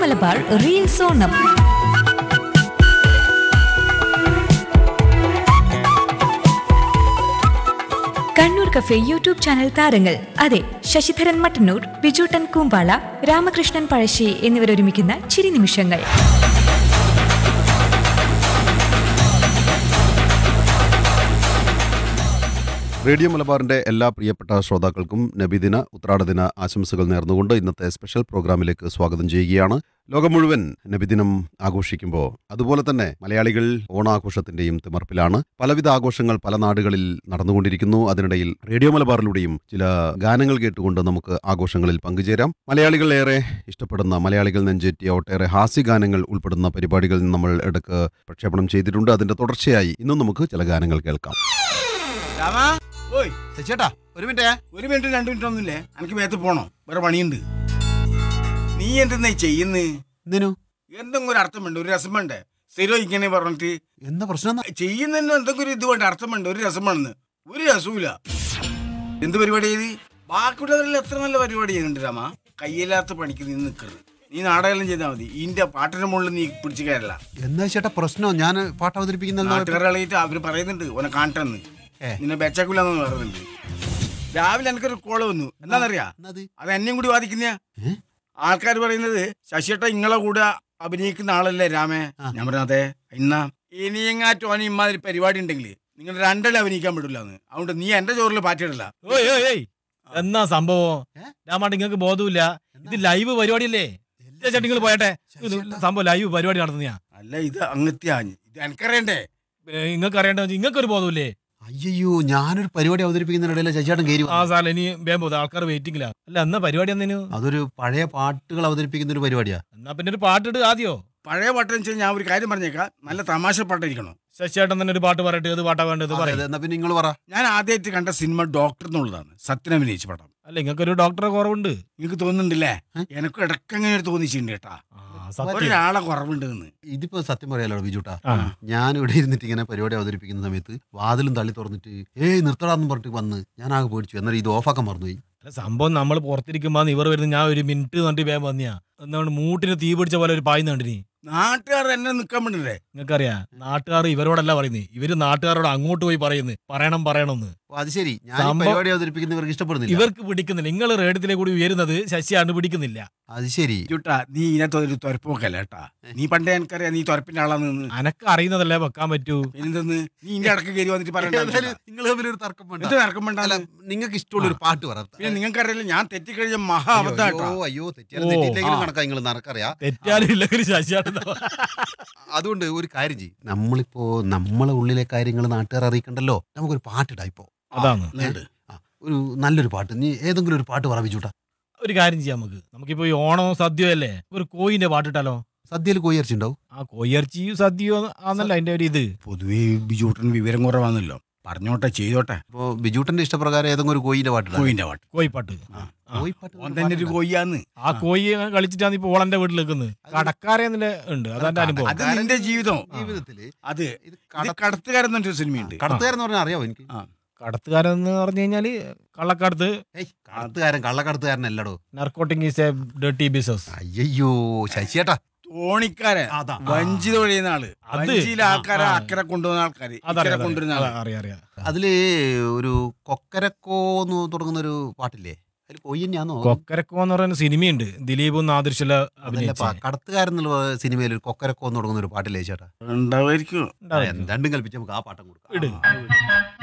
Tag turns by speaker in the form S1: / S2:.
S1: Malabar reels Onam Kannur cafe YouTube channel താരങ്ങൾ അതെ ശശിധരൻ മട്ടന്നൂർ ബിജുട്ടൻ കൂമ്പാള രാമകൃഷ്ണൻ പഴശ്ശി എന്നിവരൊരുമിക്കുന്ന ചിരി നിമിഷങ്ങൾ
S2: റേഡിയോ മലബാറിന്റെ എല്ലാ പ്രിയപ്പെട്ട ശ്രോതാക്കൾക്കും നബിദിന ഉത്രാടദിന ആശംസകൾ നേർന്നുകൊണ്ട് ഇന്നത്തെ സ്പെഷ്യൽ പ്രോഗ്രാമിലേക്ക് സ്വാഗതം ചെയ്യുകയാണ് ലോകം മുഴുവൻ നബിദിനം ആഘോഷിക്കുമ്പോൾ അതുപോലെ തന്നെ മലയാളികൾ ഓണാഘോഷത്തിന്റെയും തിമർപ്പിലാണ് പലവിധ ആഘോഷങ്ങൾ പല നാടുകളിൽ നടന്നുകൊണ്ടിരിക്കുന്നു അതിനിടയിൽ റേഡിയോ മലബാറിലൂടെയും ചില ഗാനങ്ങൾ കേട്ടുകൊണ്ട് നമുക്ക് ആഘോഷങ്ങളിൽ പങ്കുചേരാം മലയാളികൾ ഏറെ ഇഷ്ടപ്പെടുന്ന മലയാളികൾ നെഞ്ചേറ്റിയ ഒട്ടേറെ ഹാസ്യഗാനങ്ങൾ ഉൾപ്പെടുന്ന പരിപാടികൾ നമ്മൾ ഇടക്ക് പ്രക്ഷേപണം ചെയ്തിട്ടുണ്ട് അതിന്റെ തുടർച്ചയായി ഇന്നും നമുക്ക് ചില ഗാനങ്ങൾ കേൾക്കാം
S3: രാമാ ഓയ്
S4: ചേട്ടാ ഒരു മിനിറ്റ്
S3: ഒരു മിനിറ്റ് രണ്ട് മിനിറ്റ് ഒന്നുമില്ലേ എനിക്ക് മേത്ത് പോണോ വേറെ പണിയുണ്ട് നീ എന്തെന്നാ ചെയ്യുന്നത്
S4: എന്തിനു
S3: എന്തെങ്കിലും ഒരു അർത്ഥം വേണ്ട ഒരു രസം വേണ്ടേ സ്ഥിരം ഇങ്ങനെ പറഞ്ഞിട്ട്
S4: എന്താ പ്രശ്നം
S3: ചെയ്യുന്നതിന് എന്തെങ്കിലും ഒരു ഇത് വേണ്ട അർത്ഥം വേണ്ട ഒരു രസം വേണമെന്ന് ഒരു രസവുമില്ല എന്ത് പരിപാടി ചെയ്ത് ബാക്കിയുള്ളവരെല്ലാം എത്ര നല്ല പരിപാടി ചെയ്യുന്നുണ്ട് രാമ കയ്യില്ലാത്ത പണിക്ക് നീ നിൽക്കരുത് നീ നാടകം ചെയ്താൽ മതി ഇതിന്റെ പാട്ടിന്റെ മുകളിൽ നീ പിടിച്ചു കയറില്ല
S4: എന്താ ചേട്ടാ പ്രശ്നം ഞാൻ പാട്ട് അവതരിപ്പിക്കുന്ന
S3: നാട്ടുകാരായിട്ട് അവര് പറയുന്നുണ്ട് ഓനെ കാണട്ടെന്ന്
S4: ഏ.
S3: നിന്നെ ബെച്ചാക്കൂലെന്ന് പറയുന്നുണ്ട് രാവിലെ എനിക്കൊരു കോള് വന്നു എന്താണെന്നറിയാ അത് എന്നെയും കൂടി ബാധിക്കുന്ന
S4: ഏ?
S3: ആൾക്കാർ പറയുന്നത് ശശിയേട്ട ഇങ്ങളെ കൂടെ അഭിനയിക്കുന്ന ആളല്ലേ രാമേ
S4: ആ.
S3: ഞാൻ പറഞ്ഞു അതെ ഇന്നാ ഇനിയെങ്ങാറ്റോ അവന് ഇമാതിരി പരിപാടി ഉണ്ടെങ്കിൽ നിങ്ങൾ രണ്ടല്ലേ അഭിനയിക്കാൻ പറ്റില്ല എന്ന് അതുകൊണ്ട് നീ എന്റെ ചോറിൽ പാറ്റിയിടില്ല
S5: ഓയ് ഓയ് ഓയ് എന്നാ സംഭവം
S4: ഏ?
S5: രാമാട്ട് നിങ്ങൾക്ക് ബോധമില്ല ഇത് ലൈവ് പരിപാടിയല്ലേ ചേട്ടാ നിങ്ങൾ പോയട്ടെ ഇത് സംഭവം ലൈവ് പരിപാടി നടത്തുന്നയാ
S3: അല്ല ഇത് അങ്ങത്യാ ഇത് എനിക്കറിയണ്ടേ
S5: നിങ്ങൾക്ക് അറിയേണ്ട നിങ്ങൾക്ക് ഒരു ബോധമില്ലേ
S4: അയ്യോ ഞാനൊരു പരിപാടി അവതരിപ്പിക്കുന്നതിനിടയിൽ ചേച്ചേട്ടൻ കയറി
S5: ആ
S4: വന്നു.
S5: സാല ഇനി വേഗം പോകും ആൾക്കാർ വെയിറ്റിംഗില്ല അല്ല എന്നാ പരിപാടി എന്നതിനു
S4: അതൊരു പഴയ പാട്ടുകൾ അവതരിപ്പിക്കുന്ന ഒരു പരിപാടിയാ
S5: എന്നാ പിന്നെ ഒരു പാട്ടിട്ട് ആദ്യോ
S3: പഴയ പാട്ടെന്ന് വെച്ചാൽ ഞാൻ ഒരു കാര്യം പറഞ്ഞേക്കാം നല്ല തമാശ പാട്ടായിരിക്കണം
S5: ശശിയേട്ടൻ തന്നെ ഒരു പാട്ട് പറയട്ടെ ഏത് പാട്ടാ വേണ്ടത്
S4: അതെ,
S5: പറയും
S4: അതെ, എന്നാ പിന്നെ നിങ്ങൾ പറ
S3: ഞാൻ ആദ്യമായിട്ട് കണ്ട സിനിമ ഡോക്ടർ എന്നുള്ളതാണ് സത്യൻ അഭിനയിച്ച പടം
S5: അല്ല നിങ്ങൾക്ക് ഒരു ഡോക്ടറെ കുറവുണ്ട്
S3: നിങ്ങൾക്ക് തോന്നുന്നുണ്ടല്ലേ
S4: ഏ?
S3: എനക്കും ഇടക്കങ്ങനെ ഒരു തോന്നിച്ചിട്ടുണ്ട് കേട്ടാ
S5: ആ, സത്യം.
S3: ഒരാളെ കുറവുണ്ട് എന്ന്
S4: ഇതിപ്പോ സത്യം പറയാലോ ബിജുട്ടാ
S5: ആ.
S4: ഞാൻ ഇവിടെ ഇരുന്നിട്ട് ഇങ്ങനെ പരിപാടി അവതരിപ്പിക്കുന്ന സമയത്ത് വാതിലും തള്ളി തുറന്നിട്ട് ഏയ് നിർത്തടാന്ന് പറഞ്ഞിട്ട് വന്ന് ഞാൻ ആകെ പേടിച്ചു എന്നാൽ ഇത് ഓഫാക്കാൻ മറന്നുപോയി
S5: അല്ല, സംഭവം നമ്മൾ പുറത്തിരിക്കുമ്പോ ഇവർ വരുന്ന ഞാൻ ഒരു മിനിറ്റ് കണ്ടിട്ട് വേഗം വന്നിയാ എന്തുകൊണ്ട് മൂട്ടിന് തീ പിടിച്ച പോലെ ഒരു പായുന്ന കണ്ടിനി
S3: നാട്ടുകാർ എന്നെ നിൽക്കാൻ പറ്റണ്ടേ
S5: നിങ്ങൾക്കറിയാം നാട്ടുകാർ ഇവരോടല്ല പറയുന്നത് ഇവര് നാട്ടുകാരോട് അങ്ങോട്ട് പോയി പറയുന്നത് പറയണം പറയണമെന്ന്
S4: ഓ, അത് ശരി ഞാൻ ഈ
S5: സംഭവം-
S4: പരിപാടി അവതരിപ്പിക്കുന്നവർക്ക് ഇഷ്ടപ്പെടുന്നില്ല
S5: ഇവർക്ക് പിടിക്കുന്നില്ല നിങ്ങൾ റേഡിയത്തിലെ കൂടി ഉയരുന്നത് ശശിയാണ് പിടിക്കുന്നില്ല
S4: അത് ശരി
S3: ചുട്ടാ നീ ഇതിനകത്ത് ഒരു തുരപ്പൊക്കല്ല കേട്ടാ നീ പണ്ടേ എനിക്കറിയാം നീ തുരപ്പിന്റെ ആളാന്ന് നിന്ന്
S5: അനക്ക് അറിയുന്നതല്ലേ വെക്കാൻ പറ്റൂ
S3: എന്തെന്ന് നീ ഇന്റെ ഇടക്ക് കയറി വന്നിട്ട് പറയണ്ട
S4: ഏതായാലും നിങ്ങൾ തമ്മിൽ ഒരു തർക്കം വേണ്ട
S3: എന്ത് തർക്കം വേണ്ട
S4: അല്ല നിങ്ങൾക്ക് ഇഷ്ടമുള്ള ഒരു പാട്ട് പറ
S3: പിന്നെ നിങ്ങൾക്കറിയില്ല ഞാൻ തെറ്റിക്കഴിഞ്ഞ മഹാ അബദ്ധം കേട്ടാ
S4: അയ്യോ അയ്യോ തെറ്റിയാലും
S5: ഓ,
S4: തെറ്റിയില്ലെങ്കിലും
S3: ആ.
S4: കണക്കാ നിങ്ങൾ നടക്കറിയാ
S5: തെറ്റാലും ഇല്ലെങ്കിൽ ശശിയാണ്
S4: അതുകൊണ്ട് ഒരു കാര്യം ചെയ്യും നമ്മളിപ്പോ നമ്മളെ ഉള്ളിലെ കാര്യങ്ങൾ നാട്ടുകാർ അറിയിക്കണ്ടല്ലോ നമുക്കൊരു പാട്ടിടാ ഇപ്പോ
S5: അതാണ്
S3: എന്നിട്ട്
S4: ഒരു നല്ലൊരു പാട്ട് നീ ഏതെങ്കിലും ഒരു പാട്ട് പറ ബിജുട്ടാ
S5: ഒരു കാര്യം ചെയ്യാം നമുക്ക് നമുക്കിപ്പോ ഈ ഓണവും സദ്യയും അല്ലേ ഒരു കോയിന്റെ പാട്ടിട്ടാലോ
S4: സദ്യയിൽ കോയിറച്ചിണ്ടാവും
S5: ആ കോയിറച്ചിയും സദ്യയോ ആന്നല്ല അതിന്റെ ഒരു ഇത്
S3: പൊതുവേ ബിജൂട്ടന് വിവരം കുറവാന്നല്ലോ പറഞ്ഞോട്ടെ ചെയ്തോട്ടെ
S4: അപ്പോ ബിജുട്ടന്റെ ഇഷ്ടപ്രകാരം ഏതെങ്കിലും ഒരു കോയിന്റെ പാട്ടിടാം
S3: കോയിന്റെ പാട്ട്
S5: കോയിപ്പാട്ട്
S3: ആ.
S5: ആ.
S4: കോയിപ്പാട്ട്
S3: ഓൻ തന്നെ ഒരു കോയിയാന്ന്
S5: ആ കോയി കളിച്ചിട്ടാണ് ഇപ്പൊ ഓളന്റെ വീട്ടിൽ നിൽക്കുന്നത് കടക്കാരെന്നില്ല ഉണ്ട് അതെന്റെ അനുഭവം
S3: അത് നിന്റെ ജീവിതം
S4: ജീവിതത്തില്
S3: അത്
S4: ഇത്
S3: ഇത് കടത്തുകാരൻ എന്നൊരു സിനിമയുണ്ട്
S4: കടത്തുകാരൻ എന്ന് പറഞ്ഞാൽ അറിയാവോ എനിക്ക്
S3: ആ.
S5: കടത്തുകാരൻ എന്ന് പറഞ്ഞു കഴിഞ്ഞാല് കള്ളക്കടത്ത്
S4: ഏയ് കടത്തുകാരൻ കള്ളക്കടത്തുകാരൻ അല്ലടോ
S5: narcotic is a dirty business
S4: അയ്യോ ശശിയേട്ടാ
S3: തോണിക്കാരൻ
S4: അതാ
S3: വഞ്ചിത ഒഴിയുന്ന ആള്
S5: അത്
S3: വഞ്ചിയിലെ ആൾക്കാരെ
S5: ആ, ആ.
S3: അക്കരെ കൊണ്ടുവന്ന ആൾക്കാര് ഇക്കരെ
S5: അതറിയാം
S3: കൊണ്ടുവരുന്ന ആള്
S5: അറിയാം അറിയാം
S4: അതില് ഒരു കൊക്കരക്കോ എന്ന് തുടങ്ങുന്ന ഒരു പാട്ടില്ലേ അതിൽ കൊയ്യ തന്നെയാന്നോ
S5: കൊക്കരക്കോ എന്ന് പറയുന്ന സിനിമയുണ്ട് ദിലീപും നാദിർഷല
S4: അതല്ലപ്പാ
S5: അഭിനയിച്ച
S4: കടത്തുകാരൻ എന്നുള്ള സിനിമയിൽ ഒരു കൊക്കരക്കോ എന്ന് തുടങ്ങുന്ന ഒരു പാട്ടില്ലേ ചേട്ടാ
S3: ഉണ്ടാവായിരിക്കും
S4: എന്താണ്ടും കൽപ്പിച്ച് നമുക്ക് ആ പാട്ടം കൊടുക്കാം
S5: ഇട്.